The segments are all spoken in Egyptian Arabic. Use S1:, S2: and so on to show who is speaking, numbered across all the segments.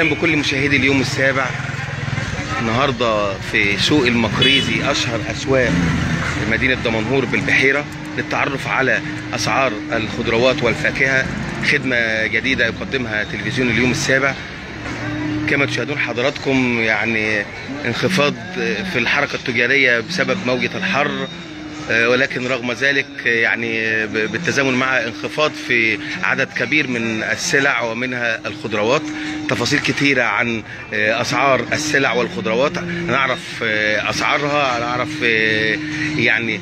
S1: اهلا بكل مشاهدي اليوم السابع النهارده في سوق المقريزي اشهر اسواق مدينه دمنهور بالبحيره للتعرف على اسعار الخضروات والفاكهه خدمه جديده يقدمها تلفزيون اليوم السابع كما تشاهدون حضراتكم يعني انخفاض في الحركه التجاريه بسبب موجه الحر ولكن رغم ذلك يعني بالتزامن مع انخفاض في عدد كبير من السلع ومنها الخضروات تفاصيل كثيرة عن أسعار السلع والخضروات نعرف أسعارها نعرف يعني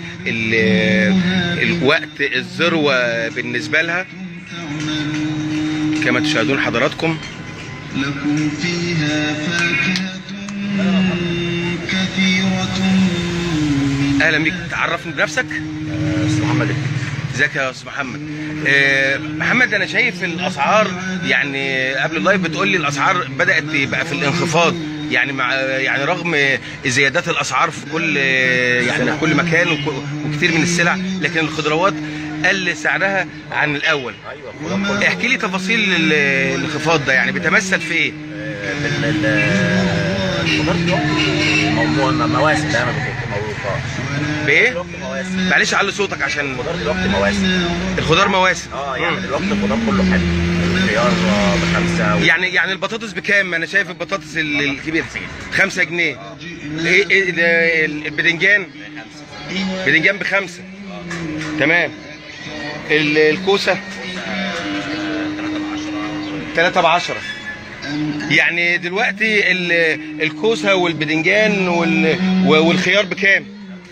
S1: الوقت الذروة بالنسبة لها كما تشاهدون حضراتكم
S2: لكم فيها فاكهة كثيرة
S1: اهلا بيك تعرفني بنفسك
S3: استاذ محمد
S1: ازيك يا استاذ محمد آه محمد انا شايف الاسعار يعني قبل اللايف بتقول لي الاسعار بدات تبقى في الانخفاض يعني مع يعني رغم زيادات الاسعار في كل يعني في كل مكان وك- وكتير من السلع لكن الخضروات قل سعرها عن الاول
S3: ايوه الخضار كله
S1: احكي لي تفاصيل ال- الانخفاض ده يعني بيتمثل في ايه
S3: ال- ال- الخضار دلوقتي موضوع مواسم دايما بتبقى موضوع
S1: بايه
S3: دلوقتي مواسم
S1: معلش علي صوتك عشان
S3: الخضار دلوقتي مواسم
S1: الخضار مواسم
S3: اه يعني
S1: مم.
S3: دلوقتي الخضار كله حلو الخيار آه، بخمسه و-
S1: يعني يعني البطاطس بكام؟ انا شايف البطاطس ال- الكبير 5 جنيه ايه ايه ده البدنجان بدنجان بخمسة تمام ال- الكوسة 3 ب 10 يعني دلوقتي ال- الكوسة والبدنجان وال- والخيار بكام؟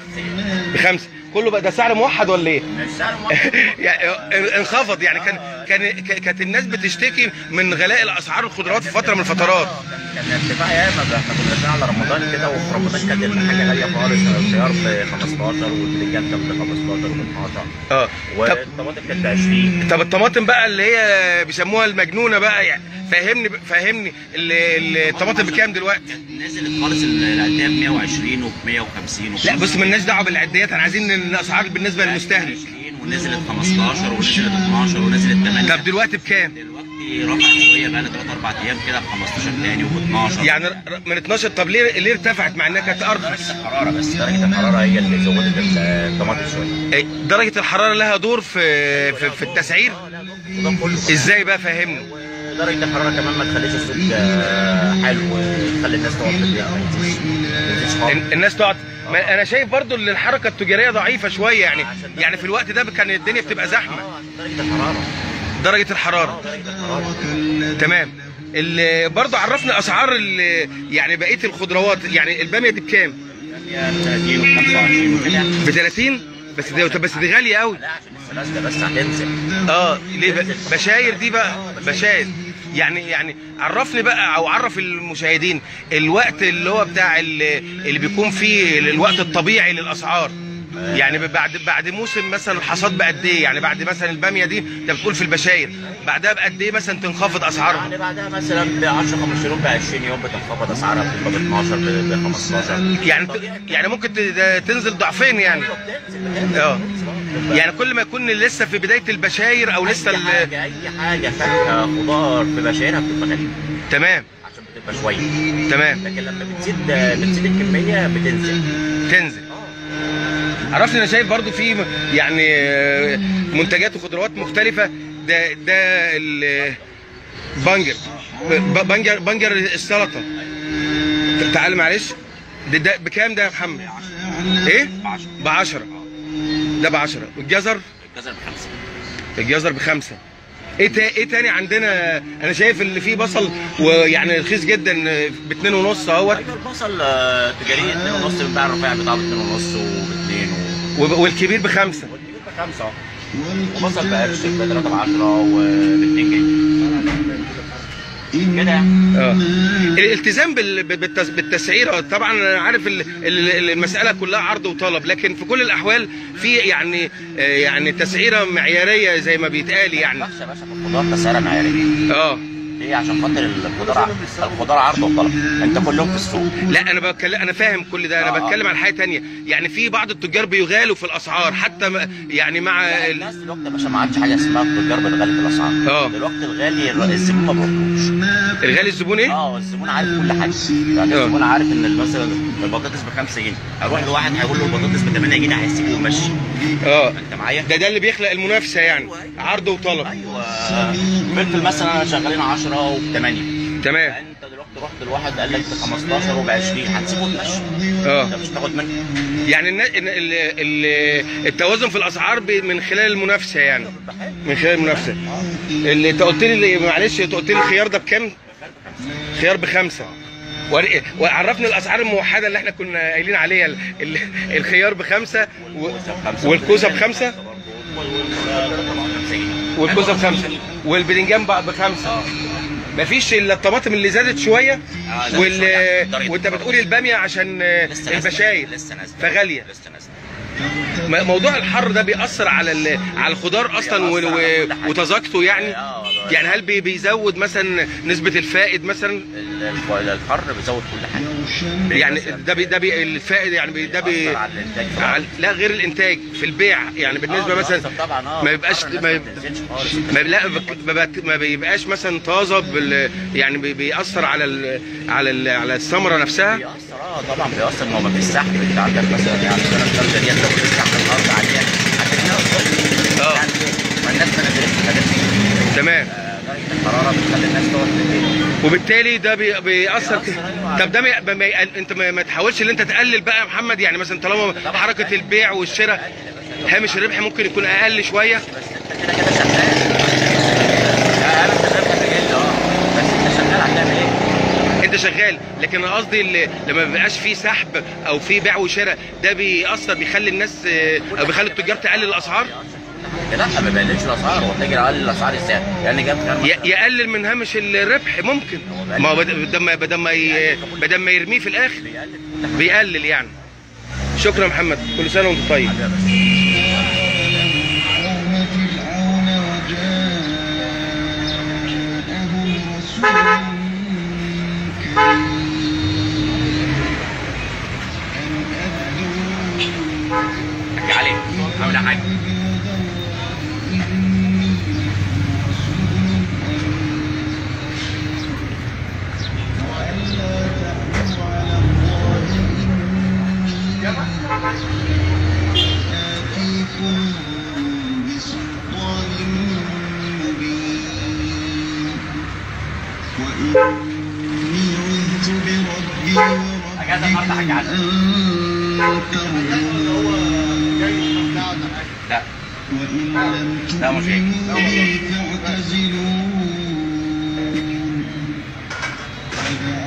S1: بخمسة كله بقى ده سعر موحد ولا ايه؟
S3: السعر موحد.
S1: يعني انخفض يعني كان كان كانت الناس بتشتكي من غلاء الاسعار الخضروات في فتره من الفترات
S3: كان ارتفاع ياما بقى احنا كنا داخلين على رمضان كده وفي رمضان كانت الحاجه غاليه خالص الخيار ب 15 والبتنجان كان ب 15 وب 12
S1: اه طب
S3: والطماطم كانت ب 20
S1: طب الطماطم بقى اللي هي بيسموها المجنونه بقى يعني فهمني فهمني ال- ال- الطماطم بكام دلوقتي؟
S4: نزلت خالص العداد 120 و 150
S1: لا بص مالناش دعوه بالعديات انا عايزين الاسعار بالنسبه للمستهلك
S4: ونزلت 15 ونزلت 12 ونزلت 8
S1: طب دلوقتي بكام؟
S4: دلوقتي رفعت شويه بقى لها 3 4 ايام كده ب 15 تاني وب 12
S1: يعني ر- من 12 طب ليه ليه ارتفعت مع انها كانت ارخص؟
S3: الحراره بس درجه الحراره هي اللي زودت الطماطم شويه
S1: إيه، درجه الحراره لها دور في في, في التسعير؟
S3: الخضار كله
S1: ازاي بقى فهمني؟
S3: درجه الحراره كمان ما تخليش السوق آه، حلو تخلي الناس تقعد في البيت ما ينزلش ما ينزلش خالص
S1: ال- الناس تقعد ما انا شايف برضو ان الحركه التجاريه ضعيفه شويه يعني يعني في الوقت ده كان الدنيا بتبقى زحمه
S3: آه، درجه الحراره
S1: درجه الحراره
S3: آه، درجه الحراره
S1: تمام ال- برضو عرفنا اسعار ال- يعني بقيه الخضروات يعني الباميه دي بكام؟
S4: يعني 30 و 25 وكده
S1: ب 30 بس دي بس دي غاليه قوي
S3: لا عشان لسه نازله بس هتنزل
S1: اه ليه ب- بشاير دي بقى بشاير يعني يعني عرفني بقى او عرف المشاهدين الوقت اللي هو بتاع ال- اللي بيكون فيه الوقت الطبيعي للاسعار يعني بعد بعد موسم مثلا الحصاد بقد ايه يعني بعد مثلا الباميه دي انت بتقول في البشاير بعدها بقد ايه مثلا تنخفض اسعارها
S3: يعني بعدها مثلا ب 10 15 يوم ب 20 يوم بتنخفض اسعارها بتبقى ب 12 ب 15
S1: يعني يعني ممكن ت- تنزل ضعفين يعني اه يعني كل ما يكون لسه في بدايه البشاير او لسه
S3: اي
S1: ال-
S3: حاجه اي حاجه فاكهه خضار في بشايرها بتبقى غاليه
S1: تمام
S3: عشان بتبقى شويه
S1: تمام
S3: لكن لما بتزيد بتزيد الكميه بتنزل
S1: تنزل عرفت انا شايف برضو في م- يعني آه، منتجات وخضروات مختلفه ده ده البنجر ب- بنجر بنجر السلطه ت- تعال معلش ده, ده بكام ده يا محمد؟ ايه؟ ب 10 ده ب 10 والجزر
S4: الجزر بخمسه
S1: الجزر بخمسه ايه تا... ايه تاني عندنا انا شايف اللي فيه بصل ويعني رخيص جدا باتنين ونص اهوت
S3: ايوه البصل آه، تجاري 2 ونص بنباع الرفيع بتاعه ب 2 ونص وب 2
S1: وب- والكبير بخمسه
S3: والكبير بخمسه اه وبصل بقرش ب 3 ب 10 وب 2 جنيه كده يعني
S1: اه الالتزام بال- بالتس- بالتسعيره طبعا انا عارف ال- ال- المساله كلها عرض وطلب لكن في كل الاحوال في يعني آه، يعني تسعيره معياريه زي ما بيتقال يعني
S3: وحشه يا باشا في الخضار تسعيره معياريه
S1: اه
S3: ليه عشان خاطر الخضار الخضار عرض وطلب انت كل يوم في السوق
S1: لا انا بتكلم انا فاهم كل ده انا
S3: آه.
S1: بتكلم عن حاجه تانية يعني في بعض التجار بيغالوا في الاسعار حتى م- يعني مع ال...
S3: الناس دلوقتي يا باشا ما عادش حاجه اسمها التجار بتغلي في الاسعار
S1: آه.
S3: دلوقتي الغالي الر- الزبون ما بيطلبوش
S1: الغالي الزبون ايه؟
S3: اه الزبون عارف كل حاجه يعني
S1: آه.
S3: الزبون عارف ان مثلا البطاطس ب 5 جنيه هروح لواحد هيقول له البطاطس ب 8 جنيه هيسيبه ويمشي
S1: اه
S3: انت معايا؟
S1: ده ده اللي بيخلق المنافسه يعني
S3: أيوة، أيوة.
S1: عرض وطلب
S3: ايوه فلفل مثلا شغالين 10 وب 8
S1: تمام
S3: انت دلوقتي رحت لواحد قال لك ب 15 وب 20 هتسيبه وتمشي انت
S1: اه
S3: مش هتاخد منه
S1: يعني النا- ال- ال- ال- التوازن في الاسعار ب- من خلال المنافسه يعني من خلال المنافسه اللي انت قلت لي اللي- معلش انت قلت لي الخيار ده بكام؟ خيار بخمسه ور- وعرفني الاسعار الموحده اللي احنا كنا قايلين عليها ال- ال- الخيار بخمسه و- والكوسه بخمسه والكوسه بخمسه والبدنجان بقى بخمسه مفيش الا الطماطم اللي زادت شويه
S3: آه، زادت
S1: وال
S3: شوية. درجة
S1: وانت
S3: الحرارة.
S1: بتقول الباميه عشان
S3: لسه نازلة.
S1: البشاير
S3: لسه نازله
S1: فغاليه
S3: لسه نازله
S1: م- موضوع الحر ده بيأثر على ال- على الخضار اصلا و-
S3: بيأثر على كل
S1: و-
S3: حاجة.
S1: وتذاقته يعني
S3: آه،
S1: يعني هل بي- بيزود مثلا نسبة الفائد مثلا
S3: ال- ال- الحر بيزود كل حاجه
S1: يعني
S3: مثلاً
S1: ده بي ده بي الفائد يعني بي ده بي
S3: بيأثر على الإنتاج طبعاً.
S1: على لا غير الانتاج في البيع يعني بالنسبة
S3: آه،
S1: مثلا
S3: بيأثر طبعا اه
S1: ما يبقاش
S3: الحر
S1: ما
S3: الناس
S1: يب-
S3: بتنزلش خالص
S1: ما لا ما بت- ما بيبقاش مثلا طازه بال يعني بي- بيأثر على ال على ال على الثمره نفسها
S3: بيأثر اه طبعا بيأثر ما هو ما فيش سحب انت عندك مثلا يعني السنه الثالثه ديت لو في سحب النهارده عليها هتلاقيها الصبح
S1: آه.
S3: يعني ما الناس ما نزلتش ما نزلتش
S1: تمام
S3: آه، درجه الحراره بتخلي الناس تقعد في البيت
S1: وبالتالي ده بي- بيأثر ك-
S3: بيأثر، أيوة.
S1: طب ده ما ما- ما يقل- انت ما, ما تحاولش ان انت تقلل بقى يا محمد يعني مثلا طالما
S3: طبعاً.
S1: حركه البيع والشراء هامش الربح ممكن يكون اقل شويه
S3: بس انت كده كده شغال لا انا شغال كتجاري اه بس انت شغال هتعمل ايه؟
S1: انت شغال لكن انا قصدي اللي لما ما بيبقاش فيه سحب او فيه بيع وشراء ده بيأثر بيخلي الناس اه، او بيخلي التجار تقلل الاسعار
S3: لا ما بيقللش الاسعار هو التاجر قلل الاسعار ازاي؟ لان جاب خيار
S1: ي- يقلل من هامش الربح ممكن ما هو بد- بدل ما بدل ما ي- بدل ما يرميه في الاخر
S3: بيقلل
S1: بيقلل يعني شكرا يا محمد كل سنه وانت طيب
S3: حبيبي يا باشا.
S2: قوم فرعون وجاءهم رسول كريم أن أدوا
S3: حكي عليك عامل حاجه
S2: آتيكم بسلطان مبين وإني عذت بربي
S3: أجازة النهاردة حاجة
S2: وربكم أن ترجعون
S3: لا
S2: وإن لم
S3: لا، مش هيك.
S2: تؤمنوا لي فاعتزلون فجعل